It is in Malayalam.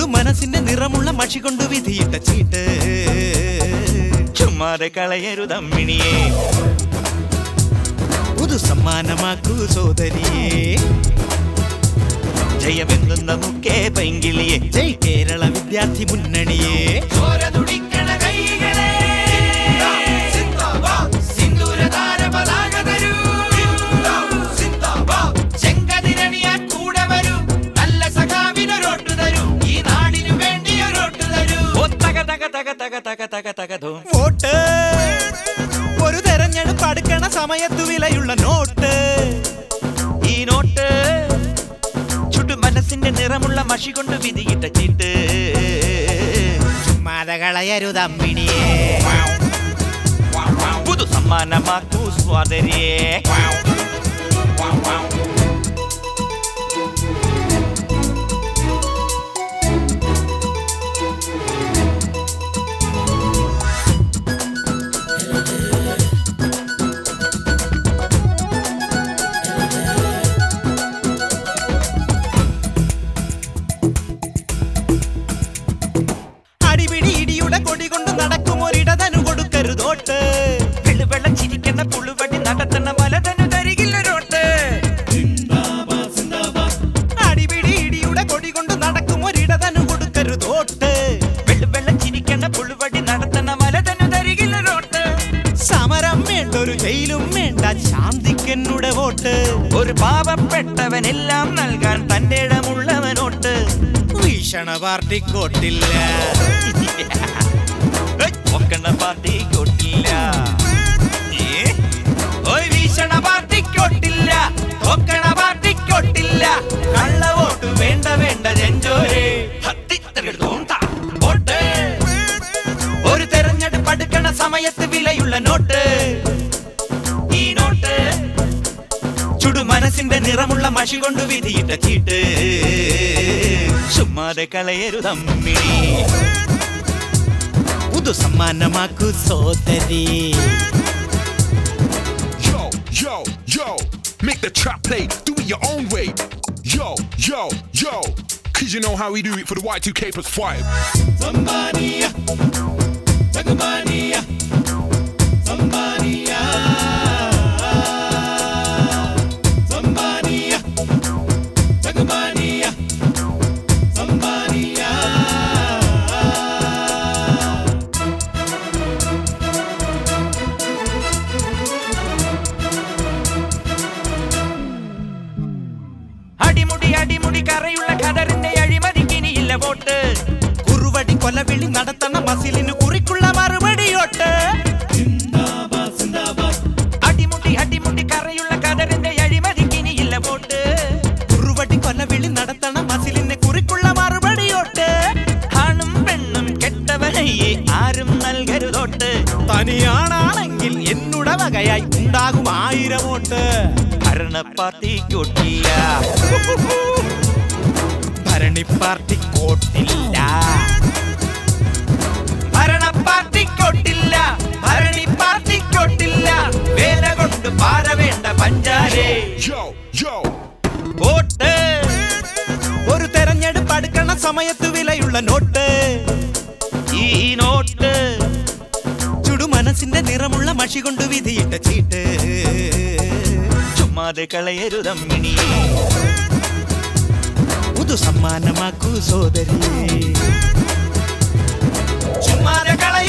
മനസ്സിന്റെ നിറമുള്ള മഷി കൊണ്ട് വിധിയിട്ട ചീട്ട് ചുമ്മാതെ കളയരുതമ്മിണിയെ പുതു സമ്മാനമാക്കൂ സോദരിയെ ജയമെന്നുന്ന മുക്കേ പൈങ്കിളിയെ ജയ് കേരള വിദ്യാർത്ഥി മുന്നണിയെ ഓ തക തക തക തക തക തക തക ധൂം. വോട്ട് ഒരു തെരഞ്ഞെടുപ്പ് അടുക്കണ സമയത്ത് വിലയുള്ള നോട്ട് ഈ നോട്ട് ചുട്ടു മനസ്സിന്റെ നിറമുള്ള മഷി കൊണ്ട് വിധിയിട്ട ചീട്ട് മതകളയരുതമ്മിണിയെ പുതു സമ്മാനമാക്കൂ സ്വാതരിയെ അടിപിടി ഇടിയുടെ കൊടി കൊണ്ട് നടക്കും ഒരിടതനു കൊടുക്കരുതോട്ട് വെള്ളുവെള്ള ചിരിക്കുന്ന പുളുവടി നടത്തണ വലതനു തരികില്ലൊരോട്ട് അടിപിടി ഇടിയുടെ കൊടി കൊണ്ട് നടക്കും ഒരിടതനു കൊടുക്കരുതോട്ട് വെള്ളുവെള്ള ചിരിക്കണ പുളുവടി നടത്തണ വലതനു തരികില്ലൊരോട്ട് സമരം വേണ്ട ഒരു ജയിലും വേണ്ട ശാന്തിക്കെന്നുടെ വോട്ട് ഒരു പാവപ്പെട്ടവനെല്ലാം നൽകാൻ തന്റെ ഇടമുള്ളവനോട്ട് വീക്ഷണ പാർട്ടിക്കോട്ടില്ല ഒക്കണ പാർട്ടി കൊട്ടില്ല ഒരു വീശണ പാർട്ടി കൊട്ടില്ല ഒക്കണ പാർട്ടി കൊട്ടില്ല കള്ള വോട്ട് വേണ്ട വേണ്ട ജഞ്ചോരെ വോട്ട് ഒരു തെരഞ്ഞെടുപ്പ് അടുക്കണ സമയത്ത് വിലയുള്ള നോട്ട് ഈ നോട്ട് ചുടു മനസ്സിന്റെ നിറമുള്ള മഷി കൊണ്ട് വിധിയിട്ട ചീട്ട് ചുമ്മാതെ കളയരുതമ്മിണി പുതു സമ്മാനമാക്കൂ സോദരി Yo, yo, yo, make the trap play, do it your own way. Yo, yo, yo, cause you know how we do it for the Y2K plus 5. അടിമുടി അടിമുടി കറയുള്ള ഖദറിന്റെ അഴിമതിക്കിനിയില്ല വോട്ട് കുറുവടി കൊലവിളി നടത്തണ മസിലിന് കുറിക്കുള്ള മറുപടിയോട്ട് അടിമുടി അടിമുടി കറയുള്ള ഖദറിന്റെ അഴിമതിക്കിനിയില്ല വോട്ട് കുറുവടി കൊലവിളി നടത്തണ മസിലിന് കുറിക്കുള്ള മറുപടിയോട്ട് ആണും പെണ്ണും കെട്ടവനയെ ആരും നൽകരുതോട്ട് തനിയാണാണെങ്കിൽ എന്നുടെ വകയായി ഉണ്ടാകും ആയിരം വോട്ട് ഭരണ പാർട്ടിക്കൊട്ടില്ല ഭരണി പാർട്ടി കോട്ടില്ല ഭരണ പാർട്ടിക്കൊട്ടില്ല ഭരണി പാർട്ടിക്കൊട്ടില്ല വേല കൊണ്ട് പാര വേണ്ട പഞ്ചാരേ Yo, yo, വോട്ട് ഒരു തെരഞ്ഞെടുപ്പ് അടുക്കണ സമയത്ത് വിലയുള്ള നോട്ട് ഈ നോട്ട് ചുടു മനസ്സിന്റെ നിറമുള്ള മഷി കൊണ്ട് വിധിയിട്ട ചീട്ട് ചുമ്മാതെ കളയരുതമ്മിണി പുതു സമ്മാനമാക്കൂ സോദരി ചുമ്മാതെ കളയ